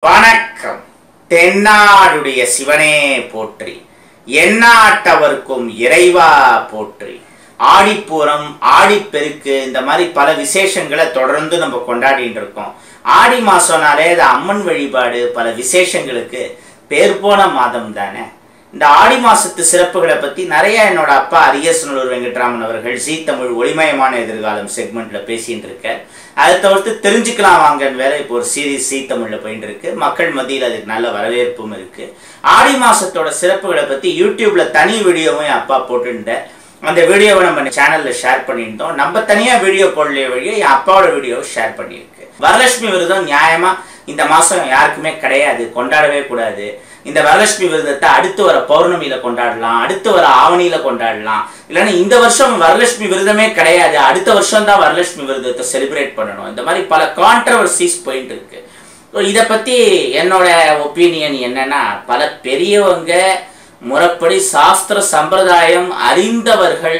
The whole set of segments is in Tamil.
வணக்கம் தென்னாடுடைய சிவனே போற்றி எந்நாட்டவர்க்கும் இறைவா போற்றி ஆடிப்பூரம் ஆடிப்பெருக்கு இந்த மாதிரி பல விசேஷங்களை தொடர்ந்து நம்ம கொண்டாடிட்டு இருக்கோம் ஆடி மாசம்னாலே அது அம்மன் வழிபாடு பல விசேஷங்களுக்கு பேர் போன மாதம் தானே இந்த ஆடி மாசத்து சிறப்புகளை பத்தி நிறைய என்னோட அப்பா அரியசனூர் வெங்கட்ராமன் அவர்கள் ஜீ தமிழ் ஒளிமயமான எதிர்காலம் செக்மெண்ட்ல பேசிட்டு இருக்கார் அதை தவிர்த்து தெரிஞ்சுக்கலாம் வாங்கன்னு வேற இப்போ ஒரு சீரீஸ் ஜீ தமிழ்ல போயிட்டு இருக்கு மக்கள் மத்தியில் அதுக்கு நல்ல வரவேற்பும் இருக்கு ஆடி மாசத்தோட சிறப்புகளை பத்தி யூடியூப்ல தனி வீடியோவும் என் அப்பா போட்டுருந்தேன் அந்த வீடியோவை நம்ம சேனல்ல ஷேர் பண்ணியிருந்தோம் நம்ம தனியா வீடியோ போடலைய வழியோ என் அப்பாவோட வீடியோவை ஷேர் பண்ணியிருக்கு வரலட்சுமி விரதம் நியாயமா இந்த மாசம் யாருக்குமே கிடையாது கொண்டாடவே கூடாது இந்த வரலட்சுமி விரதத்தை அடுத்து வர பௌர்ணமியில கொண்டாடலாம் அடுத்து வர ஆவணியில கொண்டாடலாம் இல்லைன்னா இந்த வருஷம் வரலட்சுமி விரதமே கிடையாது அடுத்த வருஷம் தான் வரலட்சுமி விரதத்தை செலிப்ரேட் பண்ணணும் இந்த மாதிரி பல கான்ட்ரவர்சிஸ் போயிட்டு இருக்கு இதை பத்தி என்னோட ஒப்பீனியன் என்னன்னா பல பெரியவங்க முறைப்படி சாஸ்திர சம்பிரதாயம் அறிந்தவர்கள்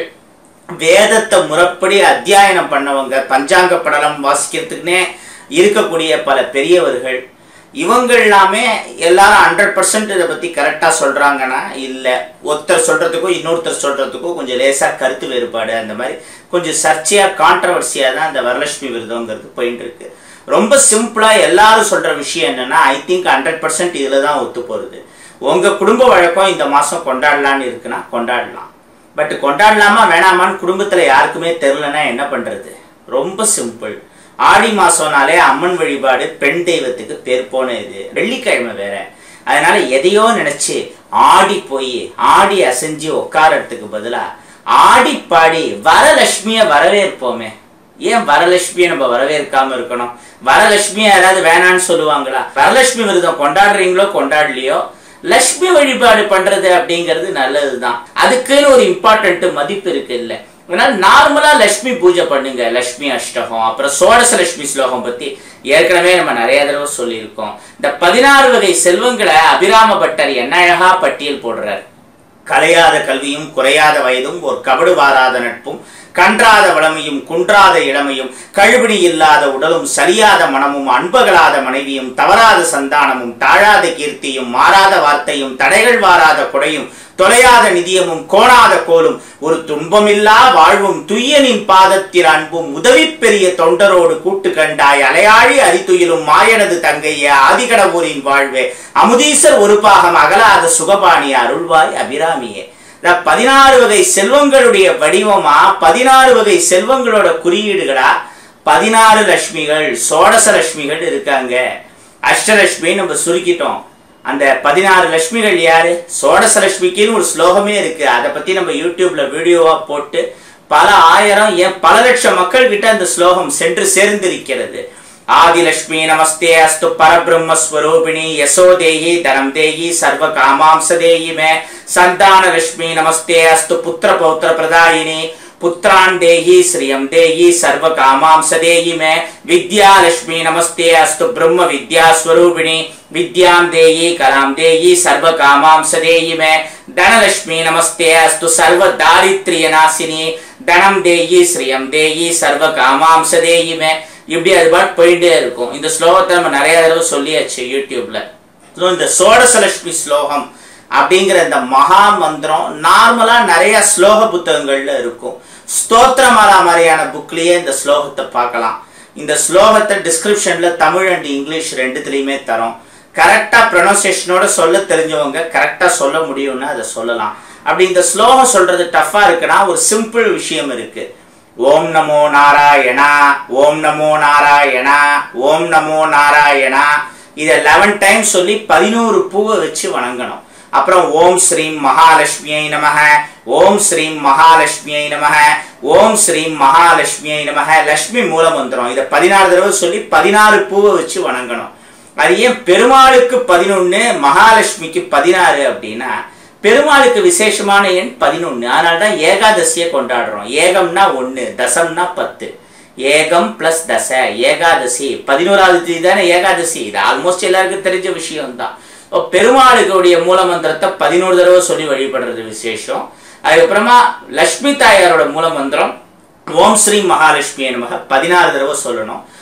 வேதத்தை முறைப்படி அத்தியாயனம் பண்ணவங்க பஞ்சாங்க படலம் வாசிக்கிறதுக்குன்னே இருக்கக்கூடிய பல பெரியவர்கள் இவங்க எல்லாமே எல்லாரும் ஹண்ட்ரட் பர்சன்ட் இதை பற்றி கரெக்டாக சொல்கிறாங்கன்னா இல்லை ஒருத்தர் சொல்கிறதுக்கும் இன்னொருத்தர் சொல்கிறதுக்கும் கொஞ்சம் லேசாக கருத்து வேறுபாடு அந்த மாதிரி கொஞ்சம் சர்ச்சையாக கான்ட்ரவர்சியாக தான் அந்த வரலட்சுமி விரதங்கிறது போயிட்டு இருக்கு ரொம்ப சிம்பிளாக எல்லாரும் சொல்கிற விஷயம் என்னென்னா ஐ திங்க் ஹண்ட்ரட் பர்சன்ட் இதில் தான் ஒத்து போகிறது உங்கள் குடும்ப வழக்கம் இந்த மாதம் கொண்டாடலான்னு இருக்குன்னா கொண்டாடலாம் பட் கொண்டாடலாமா வேணாமான்னு குடும்பத்தில் யாருக்குமே தெரிலனா என்ன பண்ணுறது ரொம்ப சிம்பிள் ஆடி மாசம்னாலே அம்மன் வழிபாடு பெண் தெய்வத்துக்கு பேர் போன இது வெள்ளிக்கிழமை வேற அதனால எதையோ நினைச்சு ஆடி போய் ஆடி அசைஞ்சு உட்காரத்துக்கு பதிலா ஆடி பாடி வரலட்சுமிய வரவேற்போமே ஏன் வரலட்சுமியை நம்ம வரவேற்காம இருக்கணும் வரலட்சுமி யாராவது வேணான்னு சொல்லுவாங்களா வரலட்சுமி விரதம் கொண்டாடுறீங்களோ கொண்டாடலையோ லட்சுமி வழிபாடு பண்றது அப்படிங்கிறது நல்லதுதான் அதுக்குன்னு ஒரு இம்பார்ட்டன்ட் மதிப்பு இருக்கு இல்லை அதனால நார்மலா லட்சுமி பூஜை பண்ணுங்க லட்சுமி அஷ்டகம் அப்புறம் சோடச லட்சுமி ஸ்லோகம் பத்தி ஏற்கனவே நம்ம நிறைய தடவை சொல்லியிருக்கோம் இந்த பதினாறு வகை செல்வங்களை அபிராம பட்டர் என்ன அழகா பட்டியல் போடுறார் கலையாத கல்வியும் குறையாத வயதும் ஒரு கபடு வாராத நட்பும் கன்றாத வளமையும் குன்றாத இளமையும் கழுபிணி இல்லாத உடலும் சரியாத மனமும் அன்பகலாத மனைவியும் தவறாத சந்தானமும் தாழாத கீர்த்தியும் மாறாத வார்த்தையும் தடைகள் வாராத கொடையும் தொலையாத நிதியமும் கோணாத கோலும் ஒரு துன்பமில்லா வாழ்வும் துய்யனின் பாதத்தில் அன்பும் உதவி பெரிய தொண்டரோடு கூட்டு கண்டாய் அலையாழி அரித்துயிலும் மாயனது தங்கைய ஆதிகடவூரின் வாழ்வே அமுதீசர் ஒரு பாகம் அகலாத சுகபாணி அருள்வாய் அபிராமியே இந்த பதினாறு வகை செல்வங்களுடைய வடிவமா பதினாறு வகை செல்வங்களோட குறியீடுகளா பதினாறு லட்சுமிகள் சோடச லட்சுமிகள் இருக்காங்க அஷ்டலட்சுமி நம்ம சுருக்கிட்டோம் அந்த பதினாறு லட்சுமிகள் யாரு சோடச லட்சுமிக்குன்னு ஒரு ஸ்லோகமே இருக்கு அதை பத்தி நம்ம யூடியூப்ல வீடியோவா போட்டு பல ஆயிரம் ஏன் பல லட்சம் மக்கள் கிட்ட அந்த ஸ்லோகம் சென்று சேர்ந்திருக்கிறது ஆதிலட்சுமி நமஸ்தே அஸ்து பரபிரம்மஸ்வரூபிணி யசோ தேயி தனம் தேயி சர்வ காமாம்ச தேயி மே சந்தான லட்சுமி நமஸ்தே அஸ்து புத்திர பௌத்திர பிரதாயினி पुत्रान् देहि श्रियं देहि सर्व कामांस देहि मे विद्यालक्ष्मी नमस्ते अस्तु ब्रह्म विद्या स्वरूपिणी विद्यां देहि कलां देहि सर्व कामांस देहि मे धनलक्ष्मी नमस्ते अस्तु सर्व दारिद्र्य नाशिनी தனம் தேயி ஸ்ரீயம் தேயி சர்வ காமாம்ச தேயி மே இப்படி அது பாட்டு போயிட்டே இருக்கும் இந்த ஸ்லோகத்தை நம்ம நிறைய தடவை சொல்லியாச்சு யூடியூப்ல இந்த சோடசலட்சுமி ஸ்லோகம் அப்படிங்கிற இந்த மகா மந்திரம் நார்மலா நிறைய ஸ்லோக புத்தகங்கள்ல இருக்கும் ஸ்தோத்திரமாலா மாதிரியான புக்லயே இந்த ஸ்லோகத்தை பார்க்கலாம் இந்த ஸ்லோகத்தை டிஸ்கிரிப்ஷன்ல தமிழ் அண்ட் இங்கிலீஷ் ரெண்டுத்துலயுமே தரோம் கரெக்டா ப்ரொனன்சியேஷனோட சொல்ல தெரிஞ்சவங்க கரெக்டா சொல்ல முடியும்னா அதை சொல்லலாம் அப்படி இந்த ஸ்லோகம் சொல்றது டஃபா இருக்குன்னா ஒரு சிம்பிள் விஷயம் இருக்கு ஓம் நமோ நாராயணா ஓம் நமோ நாராயணா ஓம் நமோ நாராயணா இதை லெவன் டைம் சொல்லி பதினோரு பூவை வச்சு வணங்கணும் அப்புறம் ஓம் ஸ்ரீம் மகாலட்சுமியை நமக ஓம் ஸ்ரீம் மகாலட்சுமியை நமக ஓம் ஸ்ரீம் மகாலட்சுமியை நமக லட்சுமி மூலம் வந்துடும் இதை பதினாறு தடவை சொல்லி பதினாறு பூவை வச்சு வணங்கணும் அது ஏன் பெருமாளுக்கு பதினொன்னு மகாலட்சுமிக்கு பதினாறு அப்படின்னா பெருமாளுக்கு விசேஷமான எண் பதினொன்னு அதனால தான் ஏகாதசியை கொண்டாடுறோம் ஏகம்னா ஒன்னு தசம்னா பத்து ஏகம் பிளஸ் தச ஏகாதசி பதினோராவது தேதி தானே ஏகாதசி இது ஆல்மோஸ்ட் எல்லாருக்கும் தெரிஞ்ச விஷயம் தான் பெருமாளுக்குடைய மூல மந்திரத்தை பதினோரு தடவை சொல்லி வழிபடுறது விசேஷம் அதுக்கப்புறமா லக்ஷ்மி தாயாரோட மூல மந்திரம் ஓம் ஸ்ரீ மகாலட்சுமி நமக பதினாறு தடவை சொல்லணும்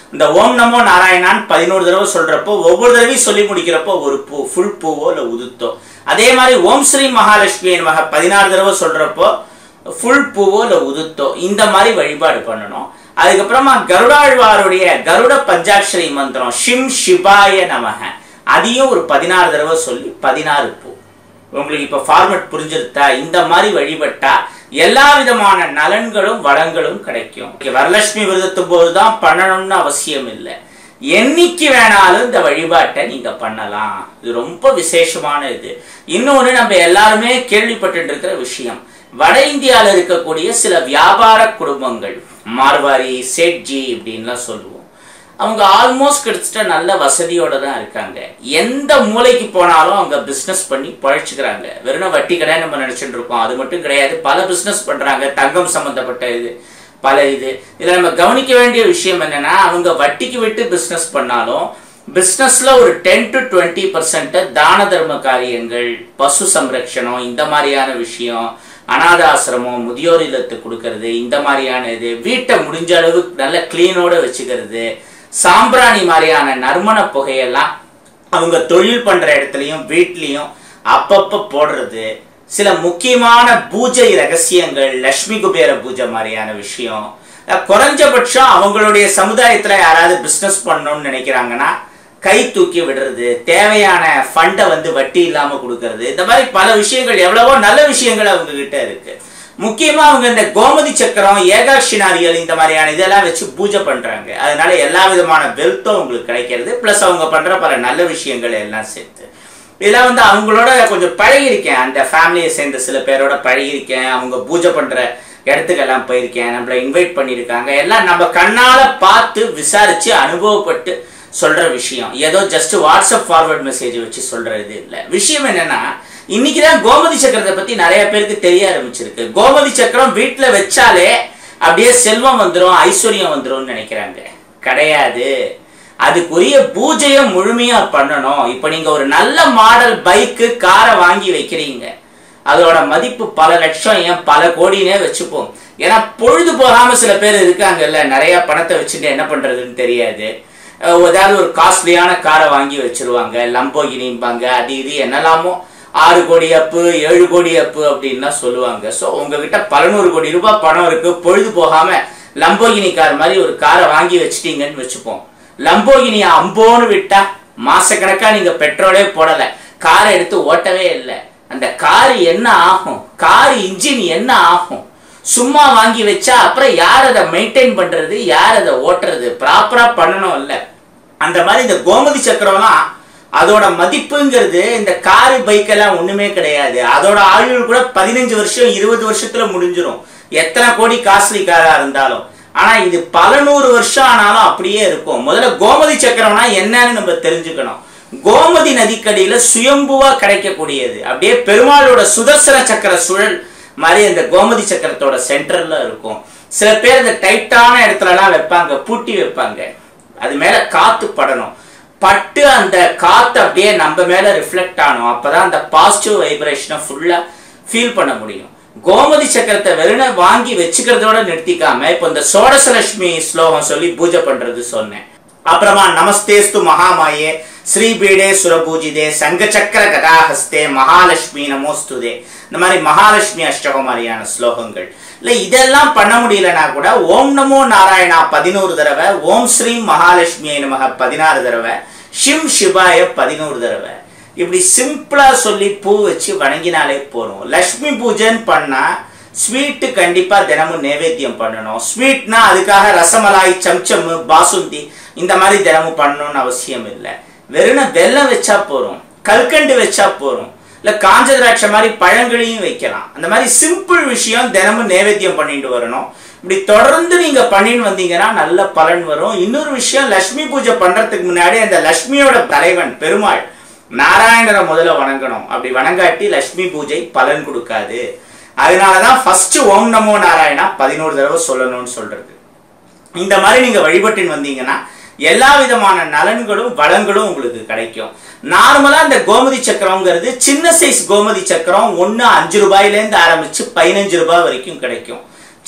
இந்த ஓம் நமோ நாராயணான் பதினோரு தடவை சொல்றப்போ ஒவ்வொரு தடவையும் சொல்லி முடிக்கிறப்போ ஒரு பூ ஃபுல் பூவோ இல்லை உதுத்தோ அதே மாதிரி ஓம் ஸ்ரீ மகாலட்சுமி மக பதினாறு தடவை சொல்றப்போ ஃபுல் பூவோ இல்லை உதுத்தோ இந்த மாதிரி வழிபாடு பண்ணணும் அதுக்கப்புறமா கருடாழ்வாருடைய கருட பஞ்சாட்சரி மந்திரம் ஷிம் சிவாய நமக அதையும் ஒரு பதினாறு தடவை சொல்லி பதினாறு பூ உங்களுக்கு இப்ப ஃபார்மட் புரிஞ்சிருத்தா இந்த மாதிரி வழிபட்டா எல்லா விதமான நலன்களும் வளங்களும் கிடைக்கும் இங்க வரலட்சுமி விரதத்தும் போதுதான் பண்ணணும்னு அவசியம் இல்லை என்னைக்கு வேணாலும் இந்த வழிபாட்டை நீங்க பண்ணலாம் இது ரொம்ப விசேஷமான இது இன்னொன்னு நம்ம எல்லாருமே கேள்விப்பட்டு இருக்கிற விஷயம் வட இந்தியால இருக்கக்கூடிய சில வியாபார குடும்பங்கள் மார்வாரி சேட்ஜி இப்படின்லாம் சொல்லுவோம் அவங்க ஆல்மோஸ்ட் கிட்டத்தட்ட நல்ல வசதியோட தான் இருக்காங்க எந்த மூலைக்கு போனாலும் அவங்க பிஸ்னஸ் பண்ணி பழச்சிக்கிறாங்க வெறும் வட்டி கடை நம்ம நினைச்சிட்டு இருக்கோம் அது மட்டும் கிடையாது பல பிஸ்னஸ் பண்றாங்க தங்கம் சம்பந்தப்பட்ட இது பல இது இதுல நம்ம கவனிக்க வேண்டிய விஷயம் என்னன்னா அவங்க வட்டிக்கு விட்டு பிஸ்னஸ் பண்ணாலும் பிஸ்னஸ்ல ஒரு டென் டு டுவெண்ட்டி பர்சன்ட் தான தர்ம காரியங்கள் பசு சம்ரக்ஷணம் இந்த மாதிரியான விஷயம் அனாத ஆசிரமம் முதியோர் இல்லத்துக்கு கொடுக்கறது இந்த மாதிரியான இது வீட்டை முடிஞ்ச அளவு நல்ல கிளீனோட வச்சுக்கிறது சாம்பிராணி மாதிரியான நறுமண புகையெல்லாம் அவங்க தொழில் பண்ற இடத்துலையும் வீட்லயும் அப்பப்ப போடுறது சில முக்கியமான பூஜை ரகசியங்கள் லட்சுமி குபேர பூஜை மாதிரியான விஷயம் அஹ் குறைஞ்சபட்சம் அவங்களுடைய சமுதாயத்துல யாராவது பிசினஸ் பண்ணணும்னு நினைக்கிறாங்கன்னா கை தூக்கி விடுறது தேவையான ஃபண்டை வந்து வட்டி இல்லாம கொடுக்கறது இந்த மாதிரி பல விஷயங்கள் எவ்வளவோ நல்ல விஷயங்கள் அவங்க கிட்ட இருக்கு முக்கியமா அவங்க இந்த கோமதி சக்கரம் ஏகாட்சி நாரியல் இந்த மாதிரியான இதெல்லாம் வச்சு பூஜை பண்றாங்க அதனால எல்லா விதமான வெல்த்தும் உங்களுக்கு கிடைக்கிறது பிளஸ் அவங்க பண்ற பல நல்ல விஷயங்கள் எல்லாம் சேர்த்து இதெல்லாம் வந்து அவங்களோட கொஞ்சம் பழகிருக்கேன் அந்த ஃபேமிலியை சேர்ந்த சில பேரோட பழகிருக்கேன் அவங்க பூஜை பண்ற இடத்துக்கெல்லாம் போயிருக்கேன் நம்மளை இன்வைட் பண்ணியிருக்காங்க எல்லாம் நம்ம கண்ணால பார்த்து விசாரிச்சு அனுபவப்பட்டு சொல்ற விஷயம் ஏதோ ஜஸ்ட் வாட்ஸ்அப் ஃபார்வர்ட் மெசேஜ் வச்சு சொல்றது இல்லை விஷயம் என்னன்னா இன்னைக்கு தான் கோமதி சக்கரத்தை பத்தி நிறைய பேருக்கு தெரிய ஆரம்பிச்சிருக்கு கோமதி சக்கரம் வீட்டுல வச்சாலே அப்படியே செல்வம் வந்துடும் ஐஸ்வர்யம் வந்துரும்னு நினைக்கிறாங்க கிடையாது அதுக்குரிய பூஜையை முழுமையா பண்ணணும் இப்ப நீங்க ஒரு நல்ல மாடல் பைக்கு காரை வாங்கி வைக்கிறீங்க அதோட மதிப்பு பல லட்சம் ஏன் பல கோடினே வச்சுப்போம் ஏன்னா பொழுது போகாம சில பேர் இருக்காங்கல்ல நிறைய பணத்தை வச்சுட்டு என்ன பண்றதுன்னு தெரியாது அஹ் ஏதாவது ஒரு காஸ்ட்லியான காரை வாங்கி வச்சிருவாங்க லம்போகினிம்பாங்க அது இது என்னெல்லாமோ ஆறு கோடி அப்பு ஏழு கோடி அப்பு அப்படின்லாம் சொல்லுவாங்க ஸோ உங்ககிட்ட பலநூறு கோடி ரூபாய் பணம் இருக்கு பொழுது போகாம லம்போகினி கார் மாதிரி ஒரு காரை வாங்கி வச்சிட்டீங்கன்னு வச்சுப்போம் லம்போகினியை அம்போன்னு விட்டா மாசக்கணக்கா நீங்க பெட்ரோலே போடல காரை எடுத்து ஓட்டவே இல்லை அந்த கார் என்ன ஆகும் கார் இன்ஜின் என்ன ஆகும் சும்மா வாங்கி வச்சா அப்புறம் யார் அதை மெயின்டைன் பண்றது யார் அதை ஓட்டுறது ப்ராப்பரா பண்ணணும் இல்ல அந்த மாதிரி இந்த கோமதி சக்கரம்லாம் அதோட மதிப்புங்கிறது இந்த காரு பைக் எல்லாம் ஒண்ணுமே கிடையாது அதோட ஆயுள் கூட பதினஞ்சு வருஷம் இருபது வருஷத்துல முடிஞ்சிரும் எத்தனை கோடி காஸ்ட்லி காரா இருந்தாலும் ஆனா இது பல நூறு வருஷம் ஆனாலும் அப்படியே இருக்கும் முதல்ல கோமதி சக்கரம்னா என்னன்னு நம்ம தெரிஞ்சுக்கணும் கோமதி நதிக்கடியில சுயம்புவா கிடைக்கக்கூடியது அப்படியே பெருமாளோட சுதர்சன சக்கர சுழல் மாதிரி அந்த கோமதி சக்கரத்தோட சென்டர்ல இருக்கும் சில பேர் இந்த டைட்டான இடத்துலலாம் வைப்பாங்க பூட்டி வைப்பாங்க அது மேல காத்து படணும் பட்டு அந்த காத்து அப்படியே நம்ம மேல ரிஃப்ளெக்ட் ஆகணும் அப்பதான் அந்த பாசிட்டிவ் வைப்ரேஷனை ஃபுல்லா ஃபீல் பண்ண முடியும் கோமதி சக்கரத்தை வெறுன வாங்கி வச்சுக்கிறதோட நிறுத்திக்காம இப்போ இந்த சோடசலட்சுமி ஸ்லோகம் சொல்லி பூஜை பண்றது சொன்னேன் அப்புறமா நமஸ்தேஸ்து மகாமாயே ஸ்ரீபீடே சுரபூஜிதே சங்கச்சக்கர கதாஹஸ்தே மகாலட்சுமி நமோஸ்துதே இந்த மாதிரி மகாலட்சுமி அஷ்டகம் மாதிரியான ஸ்லோகங்கள் இல்லை இதெல்லாம் பண்ண முடியலனா கூட ஓம் நமோ நாராயணா பதினோரு தடவை ஓம் ஸ்ரீ மகாலட்சுமியை நமக பதினாறு தடவை ஷிம் சிவாய பதினோரு தடவை இப்படி சிம்பிளா சொல்லி பூ வச்சு வணங்கினாலே போதும் லக்ஷ்மி பூஜைன்னு பண்ணா ஸ்வீட்டு கண்டிப்பா தினமும் நைவேத்தியம் பண்ணணும் ஸ்வீட்னா அதுக்காக ரசமலாய் சம்சம் பாசுந்தி இந்த மாதிரி தினமும் பண்ணணும்னு அவசியம் இல்லை வெறும் வெல்லம் வச்சா போறோம் கல்கண்டு வச்சா போறோம் இல்ல காஞ்ச திராட்சை மாதிரி பழங்களையும் வைக்கலாம் அந்த மாதிரி சிம்பிள் விஷயம் தினமும் நைவேத்தியம் பண்ணிட்டு வரணும் இப்படி தொடர்ந்து நீங்க பண்ணின்னு வந்தீங்கன்னா நல்ல பலன் வரும் இன்னொரு விஷயம் லட்சுமி பூஜை பண்றதுக்கு முன்னாடி அந்த லட்சுமியோட தலைவன் பெருமாள் நாராயணரை முதல்ல வணங்கணும் அப்படி வணங்காட்டி லட்சுமி பூஜை பலன் கொடுக்காது அதனாலதான் ஃபர்ஸ்ட் ஓம் நமோ நாராயணா பதினோரு தடவை சொல்லணும்னு சொல்றது இந்த மாதிரி நீங்க வழிபட்டுன்னு வந்தீங்கன்னா எல்லா விதமான நலன்களும் வளங்களும் உங்களுக்கு கிடைக்கும் நார்மலா இந்த கோமதி சக்கரம்ங்கிறது சின்ன சைஸ் கோமதி சக்கரம் ஒன்று அஞ்சு ரூபாயிலேருந்து ஆரம்பிச்சு பதினஞ்சு ரூபாய் வரைக்கும் கிடைக்கும்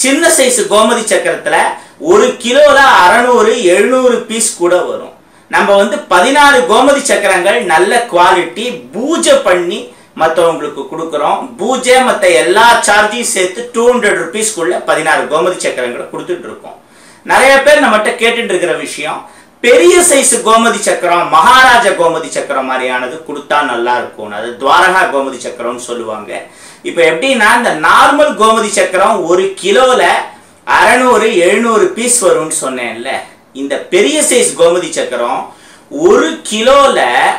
சின்ன சைஸ் கோமதி சக்கரத்துல ஒரு கிலோல அறநூறு எழுநூறு பீஸ் கூட வரும் நம்ம வந்து பதினாறு கோமதி சக்கரங்கள் நல்ல குவாலிட்டி பூஜை பண்ணி மற்றவங்களுக்கு கொடுக்குறோம் பூஜை மற்ற எல்லா சார்ஜையும் சேர்த்து டூ ஹண்ட்ரட் ருபீஸ்க்குள்ள பதினாறு கோமதி சக்கரங்களை கொடுத்துட்டு இருக்கோம் நிறைய பேர் நம்மகிட்ட கேட்டுட்டு இருக்கிற விஷயம் பெரிய சைஸ் கோமதி சக்கரம் மகாராஜா கோமதி சக்கரம் மாதிரியானது கொடுத்தா நல்லா இருக்கும் அது துவாரகா கோமதி சக்கரம்னு சொல்லுவாங்க இப்போ எப்படின்னா இந்த நார்மல் கோமதி சக்கரம் ஒரு கிலோல அறநூறு எழுநூறு பீஸ் வரும்னு சொன்னேன்ல இந்த பெரிய சைஸ் கோமதி சக்கரம் ஒரு கிலோல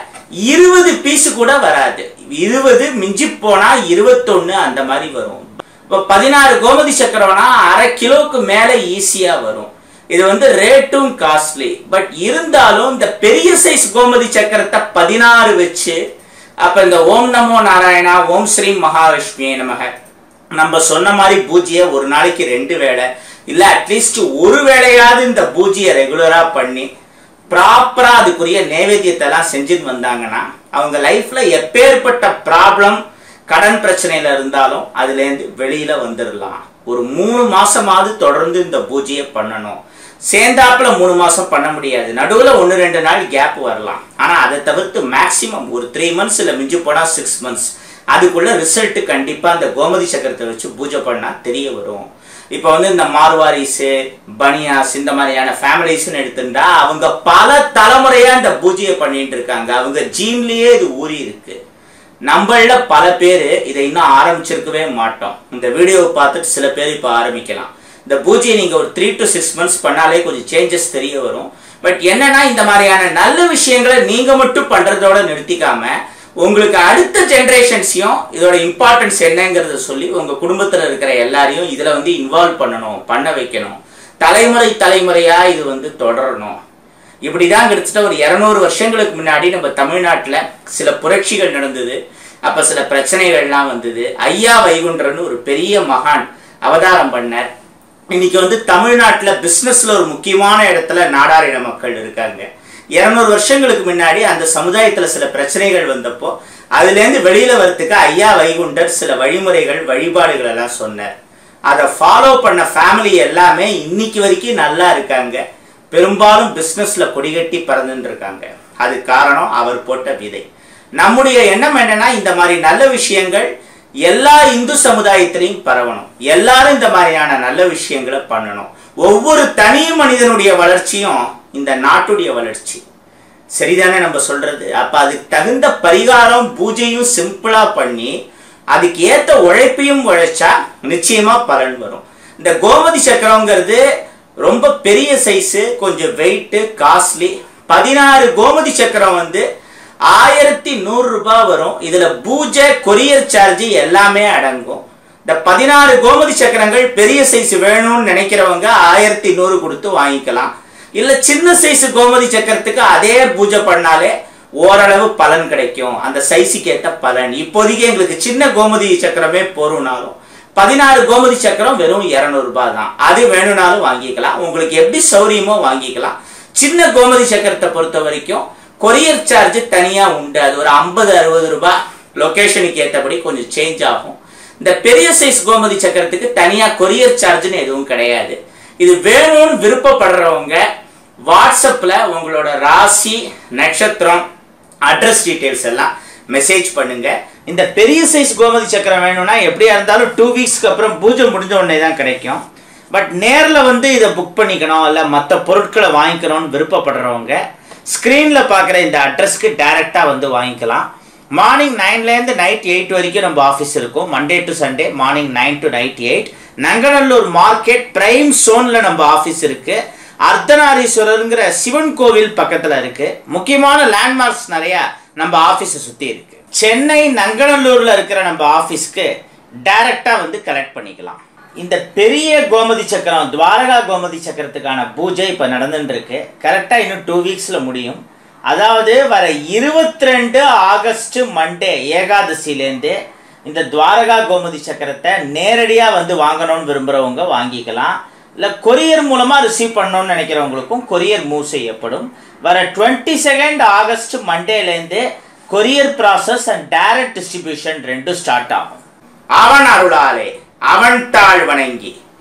இருபது பீஸ் கூட வராது இருபது மிஞ்சி போனா இருபத்தொன்னு அந்த மாதிரி வரும் இப்போ பதினாறு கோமதி சக்கரம்னா அரை கிலோவுக்கு மேலே ஈஸியாக வரும் இது வந்து ரேட்டும் காஸ்ட்லி பட் இருந்தாலும் இந்த பெரிய சைஸ் கோமதி சக்கரத்தை பதினாறு வச்சு அப்ப இந்த ஓம் நமோ நாராயணா ஓம் ஸ்ரீ மகாலட்சுமி நமக நம்ம சொன்ன மாதிரி பூஜையை ஒரு நாளைக்கு ரெண்டு வேளை இல்ல அட்லீஸ்ட் ஒரு வேளையாவது இந்த பூஜையை ரெகுலரா பண்ணி ப்ராப்பரா அதுக்குரிய நைவேத்தியத்தை எல்லாம் செஞ்சுட்டு வந்தாங்கன்னா அவங்க லைஃப்ல எப்பேற்பட்ட ப்ராப்ளம் கடன் பிரச்சனையில இருந்தாலும் அதுலேருந்து வெளியில வந்துடலாம் ஒரு மூணு மாசமாவது தொடர்ந்து இந்த பூஜையை பண்ணணும் சேர்ந்தாப்புல மூணு மாசம் பண்ண முடியாது நடுவுல ஒன்று ரெண்டு நாள் கேப் வரலாம் ஆனா அதை தவிர்த்து மேக்சிமம் ஒரு த்ரீ மந்த்ஸ் இல்லை மிஞ்சி போனா சிக்ஸ் மந்த்ஸ் அதுக்குள்ள ரிசல்ட் கண்டிப்பா அந்த கோமதி சக்கரத்தை வச்சு பூஜை பண்ணா தெரிய வரும் இப்போ வந்து இந்த மார்வாரிஸு பனியாஸ் இந்த மாதிரியான ஃபேமிலிஸ்னு எடுத்துட்டா அவங்க பல தலைமுறையா இந்த பூஜையை பண்ணிட்டு இருக்காங்க அவங்க ஜீன்லயே இது ஊறி இருக்கு நம்மள பல பேர் இதை இன்னும் ஆரம்பிச்சிருக்கவே மாட்டோம் இந்த வீடியோவை பார்த்துட்டு சில பேர் இப்போ ஆரம்பிக்கலாம் இந்த பூஜையை நீங்கள் ஒரு த்ரீ டு சிக்ஸ் மந்த்ஸ் பண்ணாலே கொஞ்சம் சேஞ்சஸ் தெரிய வரும் பட் என்னன்னா இந்த மாதிரியான நல்ல விஷயங்களை நீங்கள் மட்டும் பண்ணுறதோட நிறுத்திக்காம உங்களுக்கு அடுத்த ஜென்ரேஷன்ஸையும் இதோட இம்பார்ட்டன்ஸ் என்னங்கிறத சொல்லி உங்கள் குடும்பத்தில் இருக்கிற எல்லாரையும் இதில் வந்து இன்வால்வ் பண்ணணும் பண்ண வைக்கணும் தலைமுறை தலைமுறையாக இது வந்து தொடரணும் இப்படிதான் கிட்டத்தட்ட ஒரு இரநூறு வருஷங்களுக்கு முன்னாடி நம்ம தமிழ்நாட்டில் சில புரட்சிகள் நடந்தது அப்போ சில பிரச்சனைகள்லாம் வந்தது ஐயா வைகுண்டர்னு ஒரு பெரிய மகான் அவதாரம் பண்ணார் இன்னைக்கு வந்து தமிழ்நாட்டில் பிஸ்னஸில் ஒரு முக்கியமான இடத்துல நாடாரின மக்கள் இருக்காங்க இரநூறு வருஷங்களுக்கு முன்னாடி அந்த சமுதாயத்தில் சில பிரச்சனைகள் வந்தப்போ அதுலேருந்து வெளியில் வரத்துக்கு ஐயா வைகுண்டர் சில வழிமுறைகள் வழிபாடுகள் எல்லாம் சொன்னார் அதை ஃபாலோ பண்ண ஃபேமிலி எல்லாமே இன்னைக்கு வரைக்கும் நல்லா இருக்காங்க பெரும்பாலும் பிஸ்னஸ்ல கொடிகட்டி பறந்துட்டு இருக்காங்க அது காரணம் அவர் போட்ட விதை நம்முடைய எண்ணம் என்னன்னா இந்த மாதிரி நல்ல விஷயங்கள் எல்லா இந்து சமுதாயத்திலையும் பரவணும் எல்லாரும் இந்த மாதிரியான நல்ல விஷயங்களை பண்ணணும் ஒவ்வொரு தனி மனிதனுடைய வளர்ச்சியும் இந்த நாட்டுடைய வளர்ச்சி சரிதானே நம்ம சொல்றது அப்ப அதுக்கு தகுந்த பரிகாரம் பூஜையும் சிம்பிளா பண்ணி அதுக்கு ஏத்த உழைப்பையும் உழைச்சா நிச்சயமா பலன் வரும் இந்த கோமதி சக்கரங்கிறது ரொம்ப பெரிய சைஸு கொஞ்சம் வெயிட்டு காஸ்ட்லி பதினாறு கோமதி சக்கரம் வந்து ஆயிரத்தி நூறு ரூபாய் வரும் இதுல பூஜை கொரியர் சார்ஜ் எல்லாமே அடங்கும் இந்த பதினாறு கோமதி சக்கரங்கள் பெரிய சைஸ் வேணும்னு நினைக்கிறவங்க ஆயிரத்தி நூறு கொடுத்து வாங்கிக்கலாம் இல்ல சின்ன சைஸ் கோமதி சக்கரத்துக்கு அதே பூஜை பண்ணாலே ஓரளவு பலன் கிடைக்கும் அந்த சைஸுக்கு ஏற்ற பலன் இப்போதைக்கு எங்களுக்கு சின்ன கோமதி சக்கரமே போறோம்னாலும் பதினாறு கோமதி சக்கரம் வெறும் இரநூறு ரூபாய் தான் அது வேணும்னாலும் வாங்கிக்கலாம் உங்களுக்கு எப்படி சௌரியமோ வாங்கிக்கலாம் சின்ன கோமதி சக்கரத்தை பொறுத்த வரைக்கும் கொரியர் சார்ஜ் தனியா உண்டு அது ஒரு ஐம்பது அறுபது ரூபாய் லொகேஷனுக்கு ஏற்றபடி கொஞ்சம் சேஞ்ச் ஆகும் இந்த பெரிய சைஸ் கோமதி சக்கரத்துக்கு தனியா கொரியர் சார்ஜ்னு எதுவும் கிடையாது இது வேணும்னு விருப்பப்படுறவங்க வாட்ஸ்அப்பில் உங்களோட ராசி நட்சத்திரம் அட்ரஸ் டீட்டெயில்ஸ் எல்லாம் மெசேஜ் பண்ணுங்க இந்த பெரிய சைஸ் கோமதி சக்கரம் வேணும்னா எப்படியா இருந்தாலும் டூ வீக்ஸ்க்கு அப்புறம் பூஜை முடிஞ்ச உடனே தான் கிடைக்கும் பட் நேரில் வந்து இதை புக் பண்ணிக்கணும் இல்லை மற்ற பொருட்களை வாங்கிக்கணும்னு விருப்பப்படுறவங்க ஸ்க்ரீனில் பார்க்குற இந்த அட்ரஸ்க்கு டைரெக்டாக வந்து வாங்கிக்கலாம் மார்னிங் நைன்லேருந்து நைட் எயிட் வரைக்கும் நம்ம ஆஃபீஸ் இருக்கும் Monday to Sunday morning nine to night eight Nanganallur market prime சோனில் நம்ம ஆஃபீஸ் இருக்குது அர்த்தநாரீஸ்வரருங்கிற சிவன் கோவில் பக்கத்தில் இருக்கு முக்கியமான லேண்ட்மார்க்ஸ் நிறைய நம்ம ஆஃபீஸை சுற்றி இருக்கு சென்னை நங்கநல்லூரில் இருக்கிற நம்ம ஆஃபீஸ்க்கு டைரக்டாக வந்து கலெக்ட் பண்ணிக்கலாம் இந்த பெரிய கோமதி சக்கரம் துவாரகா கோமதி சக்கரத்துக்கான பூஜை இப்போ நடந்துட்டு இருக்கு கரெக்டாக இன்னும் டூ வீக்ஸில் முடியும் அதாவது வர இருபத்தி ரெண்டு ஆகஸ்ட் மண்டே ஏகாதசிலேருந்து இந்த துவாரகா கோமதி சக்கரத்தை நேரடியாக வந்து வாங்கணும்னு விரும்புகிறவங்க வாங்கிக்கலாம் இல்லை கொரியர் மூலமாக ரிசீவ் பண்ணணும்னு நினைக்கிறவங்களுக்கும் கொரியர் மூவ் செய்யப்படும் வர டுவெண்ட்டி செகண்ட் ஆகஸ்ட் மண்டேலேருந்து courier process and direct distribution ரெண்டும் ஸ்டார்ட் ஆகும் அவன் அருளாலே அவன் தாழ் வணங்கி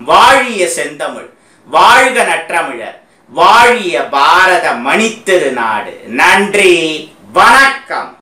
வாழிய செந்தமிழ் வாழ்க நற்றமிழர் வாழிய பாரத மணித்திரு நாடு நன்றி வணக்கம்